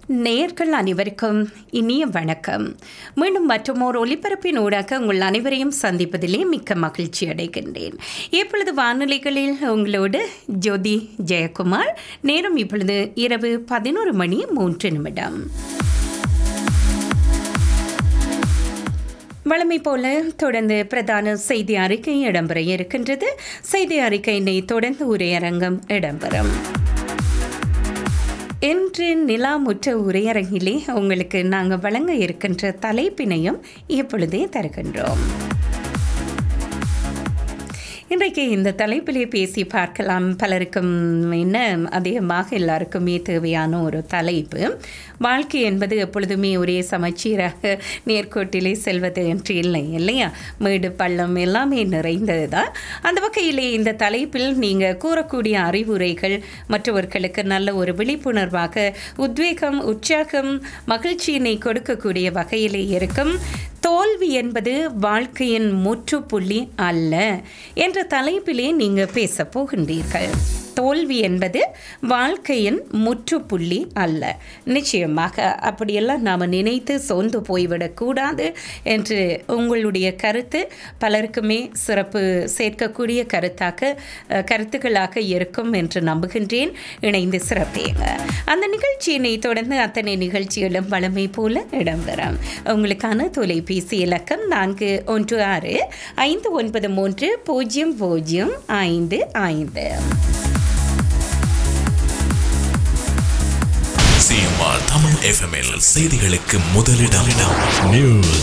நேயர்கள் அனைவருக்கும் இனிய வணக்கம் மீண்டும் மற்றொரு ஒலிபரப்பின் ஊடாக உங்கள் அனைவரையும் சந்திப்பதிலே மிக்க மகிழ்ச்சி அடைகின்றேன் இப்பொழுது வானொலிகளில் உங்களோடு ஜோதி ஜெயக்குமார் நேரம் இப்பொழுது இரவு பதினோரு மணி மூன்று நிமிடம் வழமை போல தொடர்ந்து பிரதான செய்தி அறிக்கை இடம்பெற இருக்கின்றது செய்தி அறிக்கையினை தொடர்ந்து உரையரங்கம் இடம்பெறும் இன்று நிலாமுற்ற உரையரங்கிலே உங்களுக்கு நாங்கள் வழங்க இருக்கின்ற தலைப்பினையும் இப்பொழுதே தருகின்றோம் இன்றைக்கு இந்த தலைப்பிலே பேசி பார்க்கலாம் பலருக்கும் என்ன அதிகமாக எல்லாருக்குமே தேவையான ஒரு தலைப்பு வாழ்க்கை என்பது எப்பொழுதுமே ஒரே சமச்சீராக நேர்கோட்டிலே செல்வது என்று இல்லை இல்லையா மேடு பள்ளம் எல்லாமே நிறைந்தது தான் அந்த வகையிலே இந்த தலைப்பில் நீங்கள் கூறக்கூடிய அறிவுரைகள் மற்றவர்களுக்கு நல்ல ஒரு விழிப்புணர்வாக உத்வேகம் உற்சாகம் மகிழ்ச்சியினை கொடுக்கக்கூடிய வகையிலே இருக்கும் தோல்வி என்பது வாழ்க்கையின் முற்றுப்புள்ளி அல்ல என்ற தலைப்பிலே நீங்கள் பேச போகின்றீர்கள் தோல்வி என்பது வாழ்க்கையின் முற்றுப்புள்ளி அல்ல நிச்சயமாக அப்படியெல்லாம் நாம் நினைத்து சோர்ந்து போய்விடக்கூடாது என்று உங்களுடைய கருத்து பலருக்குமே சிறப்பு சேர்க்கக்கூடிய கருத்தாக கருத்துக்களாக இருக்கும் என்று நம்புகின்றேன் இணைந்து சிறப்பேங்க அந்த நிகழ்ச்சியினை தொடர்ந்து அத்தனை நிகழ்ச்சிகளும் வளமை போல இடம்பெறும் உங்களுக்கான தொலைபேசி இலக்கம் நான்கு ஒன்று ஆறு ஐந்து ஒன்பது மூன்று பூஜ்ஜியம் பூஜ்ஜியம் ஐந்து ஐந்து சிஎம்ஆர் தமிழ் எஃப்எம்எல் செய்திகளுக்கு முதலிடம் நியூஸ்